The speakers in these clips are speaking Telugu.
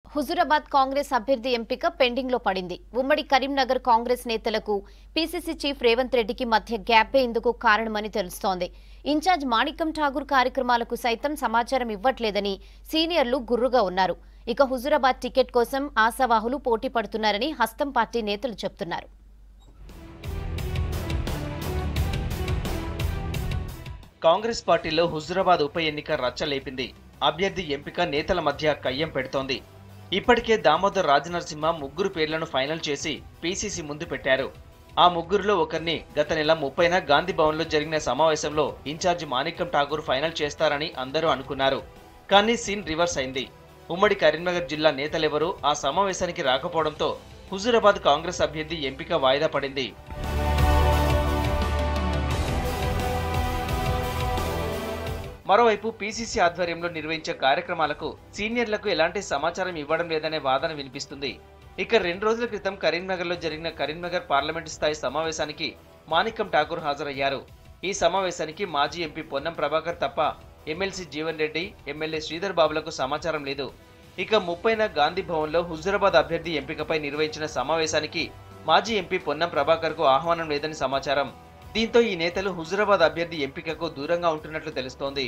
హుజురాబాద్ కాంగ్రెస్ అభ్యర్థి ఎంపిక పెండింగ్ లో పడింది ఉమ్మడి కరీంనగర్ కాంగ్రెస్ నేతలకు పీసీసీ చీఫ్ రేవంత్ రెడ్డికి మధ్య గ్యాపే ఇందుకు కారణమని తెలుస్తోంది ఇన్ఛార్జ్ మాణికం ఠాగూర్ కార్యక్రమాలకు సైతం సమాచారం ఇవ్వట్లేదని సీనియర్లు గుర్రుగా ఉన్నారు ఇక హుజురాబాద్ టికెట్ కోసం ఆశావాహులు పోటీ పడుతున్నారని హస్తం పార్టీ నేతలు చెబుతున్నారు కాంగ్రెస్ పార్టీలో హుజురాబాద్ ఉప ఎన్నిక రచ్చలేపింది అభ్యర్థి ఎంపిక నేతల మధ్య కయ్యం పెడుతోంది ఇప్పటికే దామోదర్ రాజనరసింహ ముగ్గురు పేర్లను ఫైనల్ చేసి పీసీసీ ముందు పెట్టారు ఆ ముగ్గురులో ఒకరిని గత నెల ముప్పైన గాంధీ భవన్లో జరిగిన సమావేశంలో ఇన్ఛార్జి మాణిక్యం ఠాగూర్ ఫైనల్ చేస్తారని అందరూ అనుకున్నారు కానీ సీన్ రివర్స్ అయింది ఉమ్మడి కరీంనగర్ జిల్లా నేతలెవరూ ఆ సమావేశానికి రాకపోవడంతో హుజురాబాద్ కాంగ్రెస్ అభ్యర్థి ఎంపిక వాయిదా పడింది మరోవైపు పీసీసీ ఆధ్వర్యంలో నిర్వహించే కార్యక్రమాలకు సీనియర్లకు ఎలాంటి సమాచారం ఇవ్వడం లేదనే వాదన వినిపిస్తుంది ఇక రెండు రోజుల క్రితం కరీంనగర్లో జరిగిన కరీంనగర్ పార్లమెంటు స్థాయి సమావేశానికి మాణిక్యం ఠాకూర్ హాజరయ్యారు ఈ సమావేశానికి మాజీ ఎంపీ పొన్నం ప్రభాకర్ తప్ప ఎమ్మెల్సీ జీవన్ రెడ్డి ఎమ్మెల్యే శ్రీధర్ బాబులకు సమాచారం లేదు ఇక ముప్పైన గాంధీ భవన్లో హుజురాబాద్ అభ్యర్థి ఎంపికపై నిర్వహించిన సమావేశానికి మాజీ ఎంపీ పొన్నం ప్రభాకర్ కు ఆహ్వానం లేదని సమాచారం దీంతో ఈ నేతలు హుజురాబాద్ అభ్యర్థి ఎంపికకు దూరంగా ఉంటున్నట్లు తెలుస్తోంది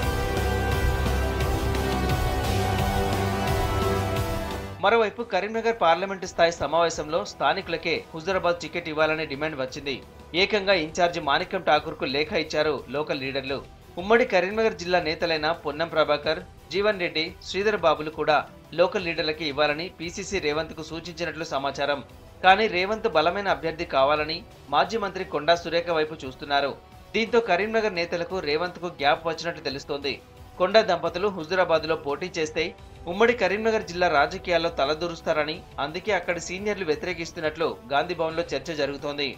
మరోవైపు కరీంనగర్ పార్లమెంటు స్థాయి సమావేశంలో స్థానికులకే హుజురాబాద్ టికెట్ ఇవ్వాలనే డిమాండ్ వచ్చింది ఏకంగా ఇన్ఛార్జి మాణిక్యం ఠాకూర్ కు లేఖ ఇచ్చారు లోకల్ లీడర్లు ఉమ్మడి కరీంనగర్ జిల్లా నేతలైన పొన్నం ప్రభాకర్ జీవన్ రెడ్డి శ్రీధర్ బాబులు కూడా లోకల్ లీడర్లకి ఇవ్వాలని పీసీసీ రేవంత్ కు సూచించినట్లు సమాచారం కానీ రేవంత్ బలమైన అభ్యర్థి కావాలని మాజీ మంత్రి కొండా సురేఖ వైపు చూస్తున్నారు దీంతో కరీంనగర్ నేతలకు రేవంత్ కు గ్యాప్ వచ్చినట్లు తెలుస్తోంది కొండా దంపతులు హుజురాబాద్ లో పోటీ చేస్తే ఉమ్మడి కరీంనగర్ జిల్లా రాజకీయాల్లో తలదూరుస్తారని అందుకే అక్కడి సీనియర్లు వ్యతిరేకిస్తున్నట్లు గాంధీ భవన్ లో చర్చ జరుగుతోంది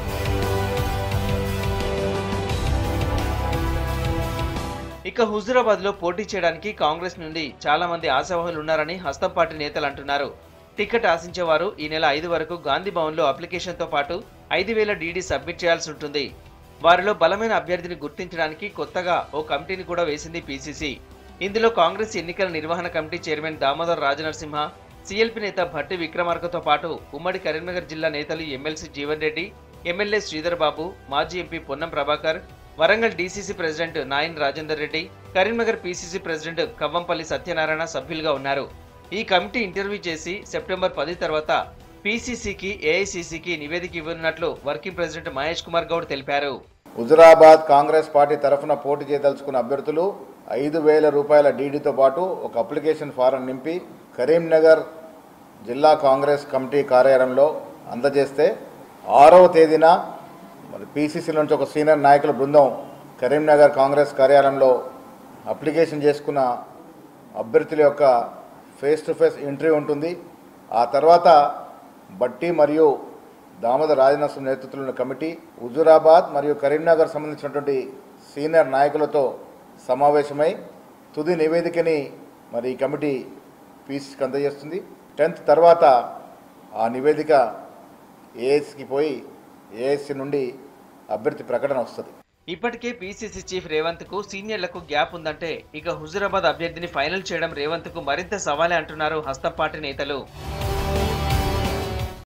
ఇక హుజురాబాద్ లో పోటీ చేయడానికి కాంగ్రెస్ నుండి చాలా మంది ఆశావాహులు ఉన్నారని హస్తం పార్టీ నేతలు అంటున్నారు టికెట్ ఆశించేవారు ఈ నెల ఐదు వరకు గాంధీ భవన్ లో అప్లికేషన్ తో పాటు ఐదు వేల డీడీ సబ్మిట్ చేయాల్సి ఉంటుంది వారిలో బలమైన అభ్యర్థిని గుర్తించడానికి కొత్తగా ఓ కమిటీని కూడా వేసింది పీసీసీ ఇందులో కాంగ్రెస్ ఎన్నికల నిర్వహణ committee chairman Damodar Rajanarasimha CLP నేత భట్టి విక్రమార్కతో పాటు ఉమ్మడి కరీంనగర్ జిల్లా నేతలు ఎమ్మెల్సీ జీవన్ రెడ్డి ఎమ్మెల్యే శ్రీధర్ బాబు మాజీ MP Ponnam Prabhakar Warangal DCC president Nayan Rajender Reddy Karimnagar PCC president Kavvampalli Satyanarayana సభ్యులుగా ఉన్నారు ఈ కమిటీ ఇంటర్వ్యూ చేసి సెప్టెంబర్ పది తర్వాత పీసీసీకి ఏఐసీసీకి నివేదిక ఇవ్వనున్నట్లు వర్కింగ్ ప్రెసిడెంట్ మహేష్ కుమార్ గౌడ్ తెలిపారు హుజురాబాద్ కాంగ్రెస్ పార్టీ తరఫున పోటీ చేయదలుచుకున్న అభ్యర్థులు ఐదు వేల రూపాయల డీడీతో పాటు ఒక అప్లికేషన్ ఫారం నింపి కరీంనగర్ జిల్లా కాంగ్రెస్ కమిటీ కార్యాలయంలో అందజేస్తే ఆరవ తేదీన మరి పీసీసీ నుంచి ఒక సీనియర్ నాయకుల బృందం కరీంనగర్ కాంగ్రెస్ కార్యాలయంలో అప్లికేషన్ చేసుకున్న అభ్యర్థుల యొక్క ఫేస్ టు ఫేస్ ఇంటర్వ్యూ ఉంటుంది ఆ తర్వాత బట్టి మరియు దామోదర్ రాజనరసింహ నేతృత్వంలోని కమిటీ హుజురాబాద్ మరియు కరీంనగర్ సంబంధించినటువంటి సీనియర్ నాయకులతో సమావేశమై తుది నివేదికని మరి ఈ కమిటీ పీసీకి అందజేస్తుంది టెన్త్ తర్వాత ఆ నివేదిక ఏఎస్కి పోయి ఏఎస్సి నుండి అభ్యర్థి ప్రకటన వస్తుంది ఇప్పటికే పీసీసీ చీఫ్ రేవంత్ కు సీనియర్లకు గ్యాప్ ఉందంటే ఇక హుజురాబాద్ అభ్యర్థిని ఫైనల్ చేయడం రేవంత్ కు మరింత సవాలే అంటున్నారు హస్తం పార్టీ నేతలు